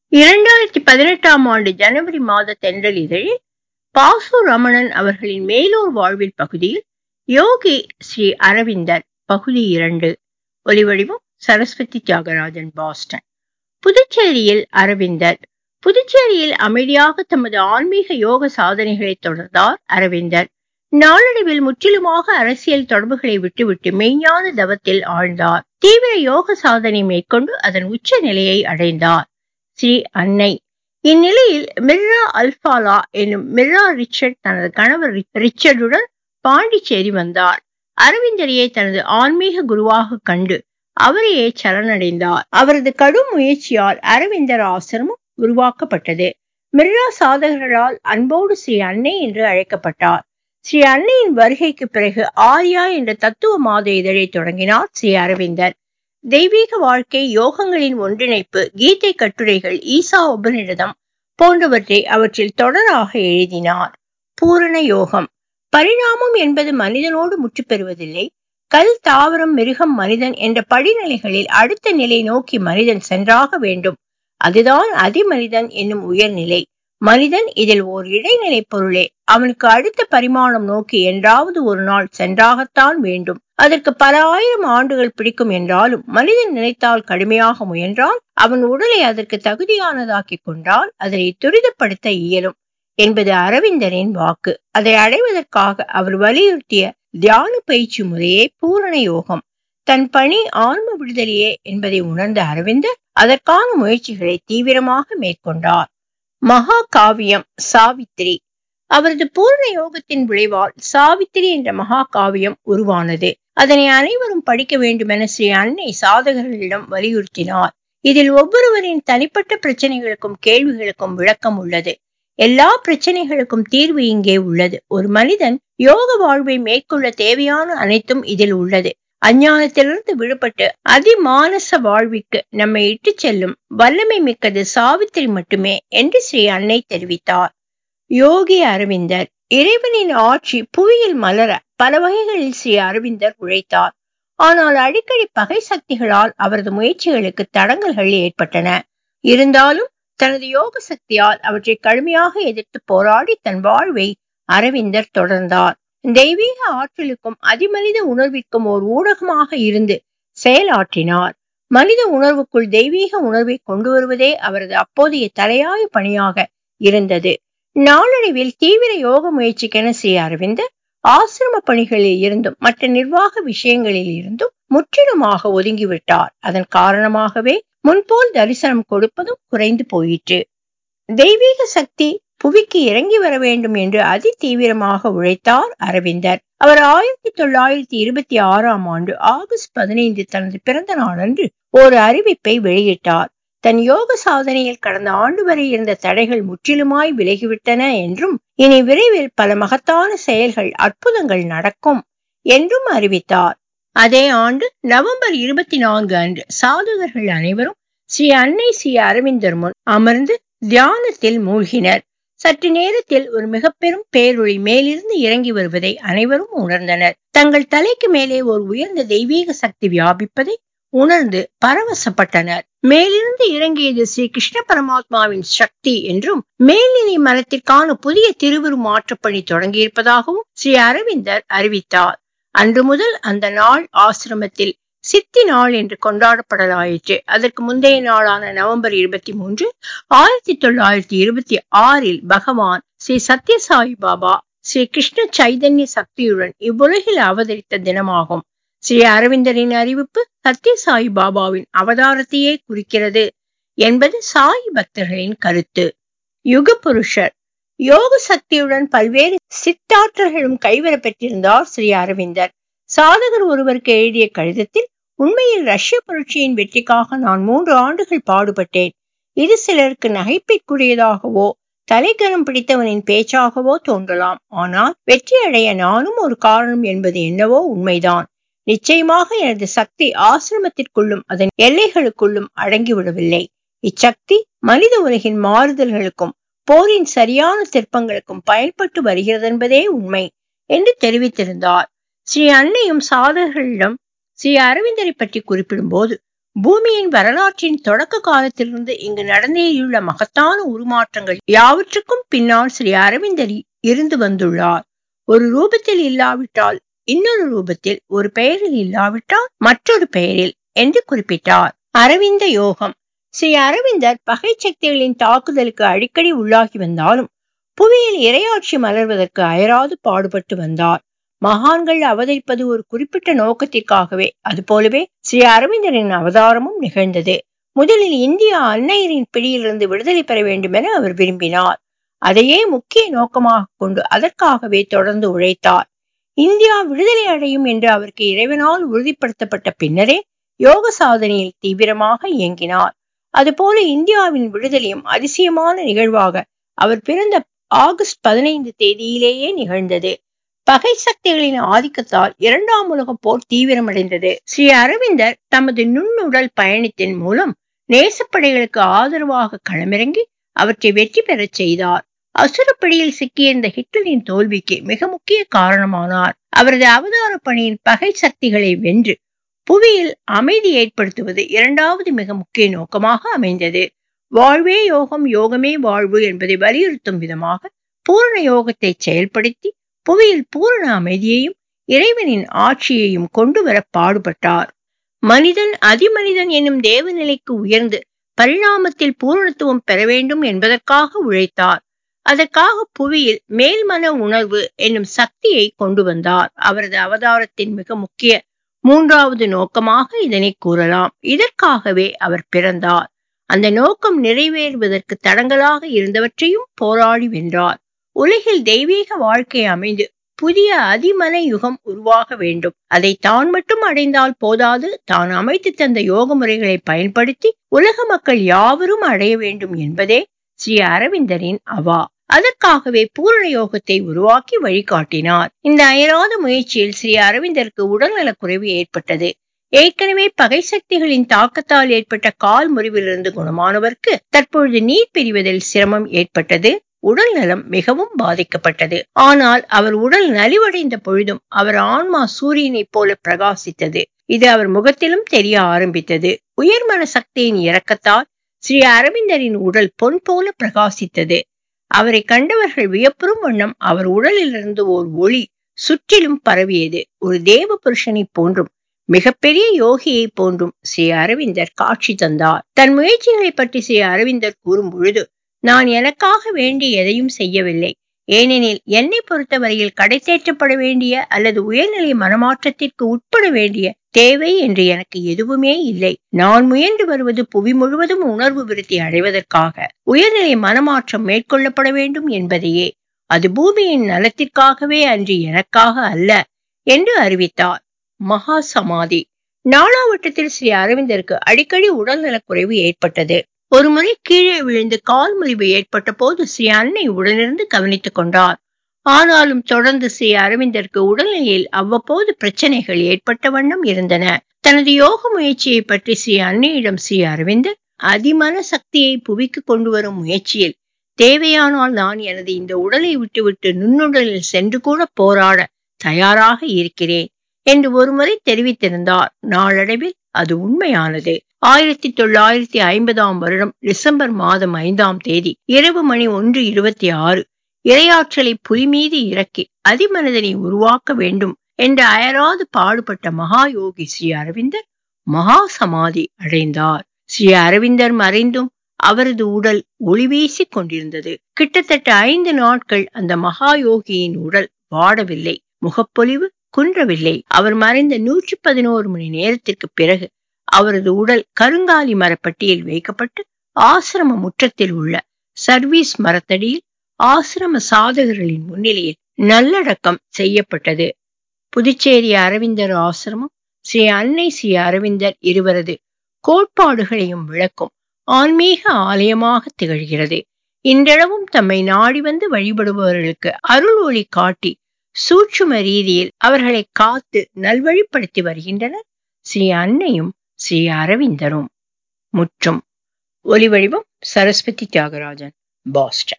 இரண்டாயிரத்தி பதினெட்டாம் ஆண்டு ஜனவரி மாத தென்றல் இதழில் பாசு ரமணன் அவர்களின் மேலூர் வாழ்வில் பகுதியில் யோகி ஸ்ரீ அரவிந்தர் பகுதி இரண்டு ஒலிவடிவம் சரஸ்வதி தியாகராஜன் பாஸ்டன் புதுச்சேரியில் அரவிந்தர் புதுச்சேரியில் அமைதியாக தமது ஆன்மீக யோக சாதனைகளை தொடர்ந்தார் அரவிந்தர் நாளடைவில் முற்றிலுமாக அரசியல் தொடர்புகளை விட்டுவிட்டு மெய்ஞான தவத்தில் ஆழ்ந்தார் தீவிர யோக சாதனை மேற்கொண்டு அதன் உச்ச நிலையை அடைந்தார் ஸ்ரீ அன்னை இந்நிலையில் மிர்ரா அல்பாலா என்னும் மிர்ரா ரிச்சர்ட் தனது கணவர் ரிச்சர்டுடன் பாண்டிச்சேரி வந்தார் அரவிந்தரையே தனது ஆன்மீக குருவாக கண்டு அவரையே சரணடைந்தார் அவரது கடும் முயற்சியால் அரவிந்தர் ஆசிரமம் உருவாக்கப்பட்டது மிர்ரா சாதகர்களால் அன்போடு ஸ்ரீ அன்னை என்று அழைக்கப்பட்டார் ஸ்ரீ அன்னையின் வருகைக்கு பிறகு ஆர்யா என்ற தத்துவ மாத இதழை தொடங்கினார் ஸ்ரீ அரவிந்தர் தெய்வீக வாழ்க்கை யோகங்களின் ஒன்றிணைப்பு கீதை கட்டுரைகள் ஈசா உபநிடதம் போன்றவற்றை அவற்றில் தொடராக எழுதினார் பூரண யோகம் பரிணாமம் என்பது மனிதனோடு முற்று பெறுவதில்லை கல் தாவரம் மிருகம் மனிதன் என்ற படிநிலைகளில் அடுத்த நிலை நோக்கி மனிதன் சென்றாக வேண்டும் அதுதான் அதிமனிதன் என்னும் உயர்நிலை மனிதன் இதில் ஓர் இடைநிலை பொருளே அவனுக்கு அடுத்த பரிமாணம் நோக்கி என்றாவது ஒரு நாள் சென்றாகத்தான் வேண்டும் அதற்கு பல ஆயிரம் ஆண்டுகள் பிடிக்கும் என்றாலும் மனிதன் நினைத்தால் கடுமையாக முயன்றால் அவன் உடலை அதற்கு தகுதியானதாக்கி கொண்டால் அதனை துரிதப்படுத்த இயலும் என்பது அரவிந்தரின் வாக்கு அதை அடைவதற்காக அவர் வலியுறுத்திய தியான பயிற்சி முறையே பூரண யோகம் தன் பணி ஆன்ம விடுதலையே என்பதை உணர்ந்த அரவிந்தர் அதற்கான முயற்சிகளை தீவிரமாக மேற்கொண்டார் மகா காவியம் சாவித்திரி அவரது பூர்ண யோகத்தின் விளைவால் சாவித்திரி என்ற மகா காவியம் உருவானது அதனை அனைவரும் படிக்க வேண்டுமென ஸ்ரீ அன்னை சாதகர்களிடம் வலியுறுத்தினார் இதில் ஒவ்வொருவரின் தனிப்பட்ட பிரச்சனைகளுக்கும் கேள்விகளுக்கும் விளக்கம் உள்ளது எல்லா பிரச்சனைகளுக்கும் தீர்வு இங்கே உள்ளது ஒரு மனிதன் யோக வாழ்வை மேற்கொள்ள தேவையான அனைத்தும் இதில் உள்ளது அஞ்ஞானத்திலிருந்து விடுபட்டு அதிமானச வாழ்விற்கு நம்மை இட்டு செல்லும் வல்லமை மிக்கது சாவித்திரி மட்டுமே என்று ஸ்ரீ அன்னை தெரிவித்தார் யோகி அரவிந்தர் இறைவனின் ஆட்சி புவியில் மலர பல வகைகளில் ஸ்ரீ அரவிந்தர் உழைத்தார் ஆனால் அடிக்கடி பகை சக்திகளால் அவரது முயற்சிகளுக்கு தடங்கல்கள் ஏற்பட்டன இருந்தாலும் தனது யோக சக்தியால் அவற்றை கடுமையாக எதிர்த்து போராடி தன் வாழ்வை அரவிந்தர் தொடர்ந்தார் தெய்வீக ஆற்றலுக்கும் அதிமனித உணர்விற்கும் ஓர் ஊடகமாக இருந்து செயலாற்றினார் மனித உணர்வுக்குள் தெய்வீக உணர்வை கொண்டு வருவதே அவரது அப்போதைய தலையாய பணியாக இருந்தது நாளடைவில் தீவிர யோக முயற்சிக்கென ஸ்ரீ அரவிந்தர் ஆசிரம பணிகளில் இருந்தும் மற்ற நிர்வாக விஷயங்களில் இருந்தும் முற்றிலுமாக ஒதுங்கிவிட்டார் அதன் காரணமாகவே முன்போல் தரிசனம் கொடுப்பதும் குறைந்து போயிற்று தெய்வீக சக்தி புவிக்கு இறங்கி வர வேண்டும் என்று அதி தீவிரமாக உழைத்தார் அரவிந்தர் அவர் ஆயிரத்தி தொள்ளாயிரத்தி இருபத்தி ஆறாம் ஆண்டு ஆகஸ்ட் பதினைந்து தனது பிறந்த நாளன்று ஒரு அறிவிப்பை வெளியிட்டார் தன் யோக சாதனையில் கடந்த ஆண்டு வரை இருந்த தடைகள் முற்றிலுமாய் விலகிவிட்டன என்றும் இனி விரைவில் பல மகத்தான செயல்கள் அற்புதங்கள் நடக்கும் என்றும் அறிவித்தார் அதே ஆண்டு நவம்பர் இருபத்தி நான்கு அன்று சாதகர்கள் அனைவரும் ஸ்ரீ அன்னை ஸ்ரீ அரவிந்தர் முன் அமர்ந்து தியானத்தில் மூழ்கினர் சற்று நேரத்தில் ஒரு மிக பெரும் பேரொளி மேலிருந்து இறங்கி வருவதை அனைவரும் உணர்ந்தனர் தங்கள் தலைக்கு மேலே ஒரு உயர்ந்த தெய்வீக சக்தி வியாபிப்பதை உணர்ந்து பரவசப்பட்டனர் மேலிருந்து இறங்கியது ஸ்ரீ கிருஷ்ண பரமாத்மாவின் சக்தி என்றும் மேல்நிலை மனத்திற்கான புதிய திருவுரு மாற்றப்பணி தொடங்கியிருப்பதாகவும் ஸ்ரீ அரவிந்தர் அறிவித்தார் அன்று முதல் அந்த நாள் ஆசிரமத்தில் சித்தி நாள் என்று கொண்டாடப்படலாயிற்று அதற்கு முந்தைய நாளான நவம்பர் இருபத்தி மூன்று ஆயிரத்தி தொள்ளாயிரத்தி இருபத்தி ஆறில் பகவான் ஸ்ரீ சத்யசாயி பாபா ஸ்ரீ கிருஷ்ண சைதன்ய சக்தியுடன் இவ்வுலகில் அவதரித்த தினமாகும் ஸ்ரீ அரவிந்தரின் அறிவிப்பு சத்யசாயி பாபாவின் அவதாரத்தையே குறிக்கிறது என்பது சாய் பக்தர்களின் கருத்து யுக புருஷர் யோக சக்தியுடன் பல்வேறு சித்தாற்றல்களும் கைவர பெற்றிருந்தார் ஸ்ரீ அரவிந்தர் சாதகர் ஒருவருக்கு எழுதிய கடிதத்தில் உண்மையில் ரஷ்ய புரட்சியின் வெற்றிக்காக நான் மூன்று ஆண்டுகள் பாடுபட்டேன் இது சிலருக்கு நகைப்பிற்குரியதாகவோ தலைக்கரம் பிடித்தவனின் பேச்சாகவோ தோன்றலாம் ஆனால் வெற்றி அடைய நானும் ஒரு காரணம் என்பது என்னவோ உண்மைதான் நிச்சயமாக எனது சக்தி ஆசிரமத்திற்குள்ளும் அதன் எல்லைகளுக்குள்ளும் அடங்கிவிடவில்லை இச்சக்தி மனித உலகின் மாறுதல்களுக்கும் போரின் சரியான திருப்பங்களுக்கும் பயன்பட்டு வருகிறதென்பதே உண்மை என்று தெரிவித்திருந்தார் ஸ்ரீ அன்னையும் சாதகர்களிடம் ஸ்ரீ அரவிந்தரை பற்றி குறிப்பிடும் போது பூமியின் வரலாற்றின் தொடக்க காலத்திலிருந்து இங்கு நடந்தேறியுள்ள மகத்தான உருமாற்றங்கள் யாவற்றுக்கும் பின்னால் ஸ்ரீ அரவிந்தர் இருந்து வந்துள்ளார் ஒரு ரூபத்தில் இல்லாவிட்டால் இன்னொரு ரூபத்தில் ஒரு பெயரில் இல்லாவிட்டால் மற்றொரு பெயரில் என்று குறிப்பிட்டார் அரவிந்த யோகம் ஸ்ரீ அரவிந்தர் பகை சக்திகளின் தாக்குதலுக்கு அடிக்கடி உள்ளாகி வந்தாலும் புவியில் இரையாட்சி மலர்வதற்கு அயராது பாடுபட்டு வந்தார் மகான்கள் அவதரிப்பது ஒரு குறிப்பிட்ட நோக்கத்திற்காகவே அதுபோலவே ஸ்ரீ அரவிந்தரின் அவதாரமும் நிகழ்ந்தது முதலில் இந்தியா அன்னையரின் பிடியிலிருந்து விடுதலை பெற வேண்டும் என அவர் விரும்பினார் அதையே முக்கிய நோக்கமாக கொண்டு அதற்காகவே தொடர்ந்து உழைத்தார் இந்தியா விடுதலை அடையும் என்று அவருக்கு இறைவனால் உறுதிப்படுத்தப்பட்ட பின்னரே யோக சாதனையில் தீவிரமாக இயங்கினார் அதுபோல இந்தியாவின் விடுதலையும் அதிசயமான நிகழ்வாக அவர் பிறந்த ஆகஸ்ட் பதினைந்து தேதியிலேயே நிகழ்ந்தது பகை சக்திகளின் ஆதிக்கத்தால் இரண்டாம் உலக போர் தீவிரமடைந்தது ஸ்ரீ அரவிந்தர் தமது நுண்ணுடல் பயணத்தின் மூலம் நேசப்படைகளுக்கு ஆதரவாக களமிறங்கி அவற்றை வெற்றி பெறச் செய்தார் அசுரப்படியில் சிக்கியிருந்த ஹிட்லரின் தோல்விக்கு மிக முக்கிய காரணமானார் அவரது அவதார பணியின் பகை சக்திகளை வென்று புவியில் அமைதி ஏற்படுத்துவது இரண்டாவது மிக முக்கிய நோக்கமாக அமைந்தது வாழ்வே யோகம் யோகமே வாழ்வு என்பதை வலியுறுத்தும் விதமாக பூரண யோகத்தை செயல்படுத்தி புவியில் பூரண அமைதியையும் இறைவனின் ஆட்சியையும் கொண்டு வர பாடுபட்டார் மனிதன் அதிமனிதன் என்னும் தேவநிலைக்கு உயர்ந்து பரிணாமத்தில் பூரணத்துவம் பெற வேண்டும் என்பதற்காக உழைத்தார் அதற்காக புவியில் மேல்மன உணர்வு என்னும் சக்தியை கொண்டு வந்தார் அவரது அவதாரத்தின் மிக முக்கிய மூன்றாவது நோக்கமாக இதனை கூறலாம் இதற்காகவே அவர் பிறந்தார் அந்த நோக்கம் நிறைவேறுவதற்கு தடங்களாக இருந்தவற்றையும் போராடி வென்றார் உலகில் தெய்வீக வாழ்க்கை அமைந்து புதிய அதிமன யுகம் உருவாக வேண்டும் அதை தான் மட்டும் அடைந்தால் போதாது தான் அமைத்து தந்த யோக முறைகளை பயன்படுத்தி உலக மக்கள் யாவரும் அடைய வேண்டும் என்பதே ஸ்ரீ அரவிந்தரின் அவா அதற்காகவே பூரண யோகத்தை உருவாக்கி வழிகாட்டினார் இந்த அயராத முயற்சியில் ஸ்ரீ அரவிந்தருக்கு உடல்நலக் குறைவு ஏற்பட்டது ஏற்கனவே பகை சக்திகளின் தாக்கத்தால் ஏற்பட்ட கால் முறிவிலிருந்து குணமானவருக்கு தற்பொழுது நீர் பிரிவதில் சிரமம் ஏற்பட்டது உடல் நலம் மிகவும் பாதிக்கப்பட்டது ஆனால் அவர் உடல் நலிவடைந்த பொழுதும் அவர் ஆன்மா சூரியனைப் போல பிரகாசித்தது இது அவர் முகத்திலும் தெரிய ஆரம்பித்தது உயர்மன சக்தியின் இறக்கத்தால் ஸ்ரீ அரவிந்தரின் உடல் பொன் போல பிரகாசித்தது அவரை கண்டவர்கள் வியப்புறும் வண்ணம் அவர் உடலிலிருந்து ஓர் ஒளி சுற்றிலும் பரவியது ஒரு தேவ புருஷனை போன்றும் மிகப்பெரிய யோகியை போன்றும் ஸ்ரீ அரவிந்தர் காட்சி தந்தார் தன் முயற்சிகளை பற்றி ஸ்ரீ அரவிந்தர் கூறும் பொழுது நான் எனக்காக வேண்டி எதையும் செய்யவில்லை ஏனெனில் என்னை பொறுத்தவரையில் கடை தேற்றப்பட வேண்டிய அல்லது உயர்நிலை மனமாற்றத்திற்கு உட்பட வேண்டிய தேவை என்று எனக்கு எதுவுமே இல்லை நான் முயன்று வருவது புவி முழுவதும் உணர்வு விருத்தி அடைவதற்காக உயர்நிலை மனமாற்றம் மேற்கொள்ளப்பட வேண்டும் என்பதையே அது பூமியின் நலத்திற்காகவே அன்றி எனக்காக அல்ல என்று அறிவித்தார் மகா சமாதி நாளாவட்டத்தில் ஸ்ரீ அரவிந்தருக்கு அடிக்கடி உடல் நலக்குறைவு ஏற்பட்டது ஒருமுறை கீழே விழுந்து கால் முறிவு ஏற்பட்ட போது ஸ்ரீ அன்னை உடனிருந்து கவனித்துக் கொண்டார் ஆனாலும் தொடர்ந்து ஸ்ரீ அரவிந்தருக்கு உடல்நிலையில் அவ்வப்போது பிரச்சனைகள் ஏற்பட்ட வண்ணம் இருந்தன தனது யோக முயற்சியை பற்றி ஸ்ரீ அன்னையிடம் ஸ்ரீ அரவிந்தர் அதிமன சக்தியை புவிக்கு கொண்டு வரும் முயற்சியில் தேவையானால் நான் எனது இந்த உடலை விட்டுவிட்டு நுண்ணுடலில் சென்று கூட போராட தயாராக இருக்கிறேன் என்று ஒருமுறை தெரிவித்திருந்தார் நாளடைவில் அது உண்மையானது ஆயிரத்தி தொள்ளாயிரத்தி ஐம்பதாம் வருடம் டிசம்பர் மாதம் ஐந்தாம் தேதி இரவு மணி ஒன்று இருபத்தி ஆறு இரையாற்றலை புலி மீது இறக்கி அதிமனிதனை உருவாக்க வேண்டும் என்று அயராது பாடுபட்ட மகா யோகி ஸ்ரீ அரவிந்தர் மகா சமாதி அடைந்தார் ஸ்ரீ அரவிந்தர் மறைந்தும் அவரது உடல் ஒளி வீசிக் கொண்டிருந்தது கிட்டத்தட்ட ஐந்து நாட்கள் அந்த மகா யோகியின் உடல் வாடவில்லை முகப்பொலிவு குன்றவில்லை அவர் மறைந்த நூற்றி பதினோரு மணி நேரத்திற்கு பிறகு அவரது உடல் கருங்காலி மரப்பட்டியில் வைக்கப்பட்டு ஆசிரம முற்றத்தில் உள்ள சர்வீஸ் மரத்தடியில் ஆசிரம சாதகர்களின் முன்னிலையில் நல்லடக்கம் செய்யப்பட்டது புதுச்சேரி அரவிந்தர் ஆசிரமம் ஸ்ரீ அன்னை ஸ்ரீ அரவிந்தர் இருவரது கோட்பாடுகளையும் விளக்கும் ஆன்மீக ஆலயமாக திகழ்கிறது இன்றளவும் தம்மை நாடி வந்து வழிபடுபவர்களுக்கு அருள் ஒளி காட்டி சூட்சும ரீதியில் அவர்களை காத்து நல்வழிப்படுத்தி வருகின்றனர் ஸ்ரீ அன்னையும் ஸ்ரீ அரவிந்தரும் முற்றும் ஒலிவடிவம் சரஸ்வதி தியாகராஜன் பாஸ்டன்